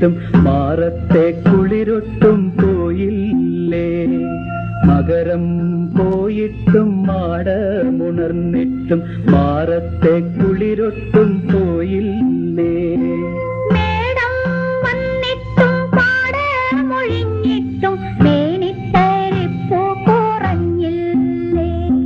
വന്നിട്ടും മാറത്തെ കുളിരൊട്ടും പോയില്ലേ മകരം പോയിട്ടും മാടമുണർന്നിട്ടും മാറത്തെ കുളിരൊട്ടും പോയില്ലേ മേടം വന്നിട്ടും പാടമൊഴിഞ്ഞിട്ടും മേനിത്തരിപ്പൂ കുറഞ്ഞില്ലേ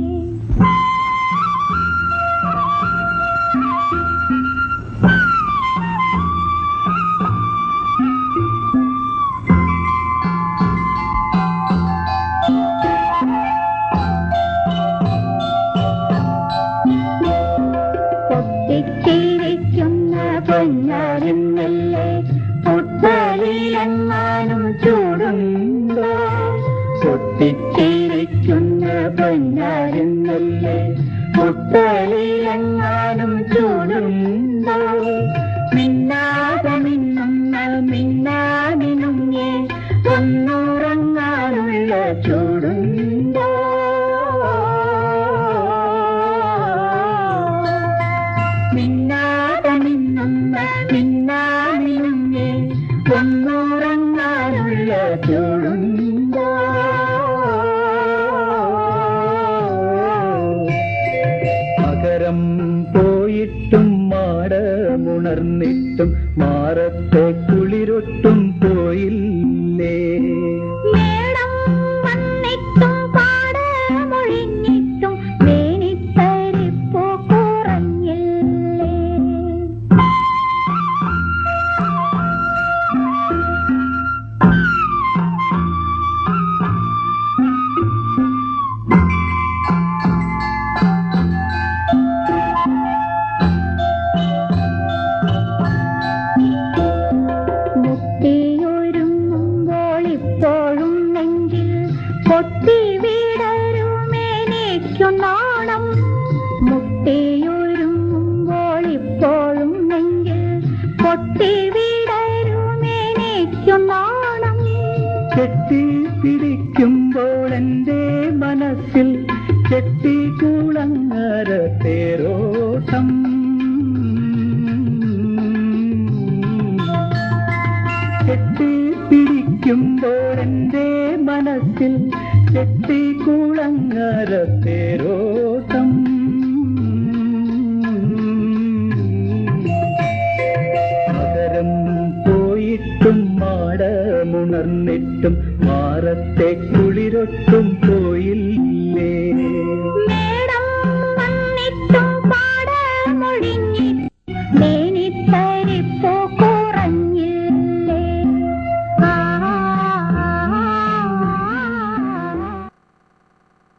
പൊട്ടിച്ചിരിക്കുന്ന പൊന്നാരെന്നല്ലേ പുത്തലിലെങ്ങാനും ചൂടുണ്ടോ പൊട്ടിച്ചിരിക്കുന്ന പൊന്നാരെന്നല്ലേ മുട്ടലിലെങ്ങാനും ചൂടുണ്ടോ മിന്നാതെ മിന്നുന്ന മിന്നാമിനുങ്ങേ ഒന്നുറങ്ങാനുള്ള ചൂടുണ്ടോ മിന്നാതെ മിന്നുന്ന മിന്നാമിനുങ്ങേ ഒന്നുറങ്ങാനുള്ള ചൂടുണ്ടോ മകരം പോയിട്ടും മാടമുണർന്നിട്ടും മാറത്തെ കുളിരൊട്ടും പോയില്ലേ മേടം വന്നിട്ടും പാടമൊഴിഞ്ഞിട്ടും മേനിത്തരിപ്പൂ കുറഞ്ഞില്ലേ മുത്തിയൊരുങ്ങുമ്പോൾ ഇപ്പോഴും നെഞ്ചിൽ പൊട്ടി വീടരുമേനേക്കു നാണം മുത്തിയൊരുങ്ങുമ്പോൾ ഇപ്പോഴും നെഞ്ചിൽ പൊട്ടി വീടരുമേനേക്കു നാണം കെട്ടി പിടിക്കുമ്പോൾ എൻ്റെ മനസ്സിൽ കെട്ടി കൂളങ്ങര തേരോട്ടം കെട്ടി പിടിക്കുമ്പോൾ എൻ്റെ മനസ്സിൽ കെട്ടി കൂളങ്ങര തേരോട്ടം മകരം പോയിട്ടും മാടമുണർന്നിട്ടും മാറത്തെ കുളിരൊട്ടും പോയില്ലേ